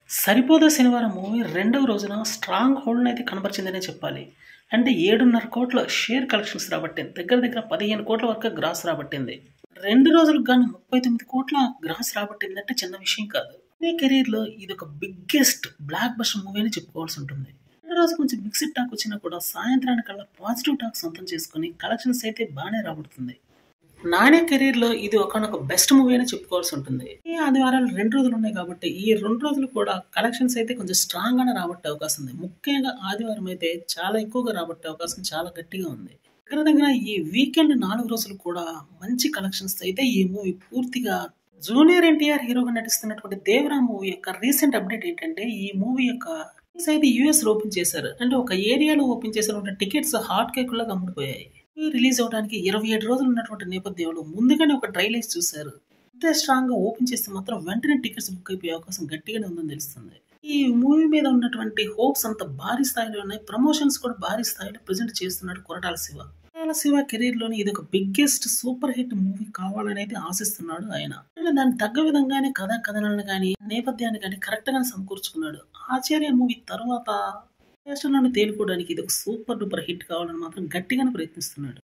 సరిపోదా శనివారం మూవీ రెండవ రోజున స్ట్రాంగ్ హోల్డ్ని అయితే కనబరిచిందనే చెప్పాలి అంటే ఏడున్నర కోట్ల షేర్ కలెక్షన్స్ రాబట్టింది దగ్గర దగ్గర పదిహేను కోట్ల వరకు గ్రాస్ రాబట్టింది రెండు రోజులకు గాను ముప్పై తొమ్మిది కోట్ల గ్రాస్ రాబట్టింది అంటే చిన్న విషయం కాదు మీ కెరీర్లో ఇది ఒక బిగ్గెస్ట్ బ్లాక్ బస్టర్ మూవీ అని చెప్పుకోవాల్సి ఉంటుంది రెండు రోజు కొంచెం మిక్స్డ్ టాక్ వచ్చినా కూడా సాయంత్రానికల్లా పాజిటివ్ టాక్ సొంతం చేసుకుని కలెక్షన్స్ అయితే బాగానే రాబడుతుంది నానే కెరీర్లో ఇది ఒకనొక బెస్ట్ మూవీ అని చెప్పుకోవాల్సి ఉంటుంది ఈ ఆదివారాలు రెండు రోజులు ఉన్నాయి కాబట్టి ఈ రెండు రోజులు కూడా కలెక్షన్స్ అయితే కొంచెం స్ట్రాంగ్ గానే రాబట్టే అవకాశం ఉంది ముఖ్యంగా ఆదివారం అయితే చాలా ఎక్కువగా రాబట్టే అవకాశం చాలా గట్టిగా ఉంది దగ్గర దగ్గర ఈ వీకెండ్ నాలుగు రోజులు కూడా మంచి కలెక్షన్స్ అయితే ఈ మూవీ పూర్తిగా జూనియర్ ఎన్టీఆర్ హీరోగా నటిస్తున్నటువంటి దేవరా మూవీ యొక్క రీసెంట్ అప్డేట్ ఏంటంటే ఈ మూవీ యొక్క అయితే యూఎస్ ఓపెన్ చేశారు అంటే ఒక ఏరియాలో ఓపెన్ చేసినటువంటి టికెట్స్ హాట్ కేక్ లాగా అమ్ముడిపోయాయి రిలీజ్ అవడానికి ఇరవై ఏడు రోజులు ఉన్నటువంటి నేపథ్యంలో ముందుగానే ఒక ట్రైలైజ్ చూశారు అంతే స్ట్రాంగ్ గా ఓపెన్ చేస్తే మాత్రం వెంటనే టికెట్స్ బుక్ అయిపోయే అవకాశం గట్టిగానే ఉందని తెలుస్తుంది ఈ మూవీ మీద ఉన్నటువంటి హోప్స్ అంత భారీ స్థాయిలో ఉన్నాయి ప్రమోషన్స్ కూడా భారీ స్థాయిలో ప్రజెంట్ చేస్తున్నాడు కొరటాల శివ కొరటాల శివ కెరీర్ లోని ఇది ఒక బిగ్గెస్ట్ సూపర్ హిట్ మూవీ కావాలనేది ఆశిస్తున్నాడు ఆయన దానికి తగ్గ విధంగానే కథా కథనాలను కానీ నేపథ్యాన్ని కానీ కరెక్ట్ గానే సమకూర్చుకున్నాడు ఆచార్య మూవీ తర్వాత దేశంలోనే తేలుకోవడానికి ఇది ఒక సూపర్ డూపర్ హిట్ కావాలని మాత్రం గట్టిగానే ప్రయత్నిస్తున్నాడు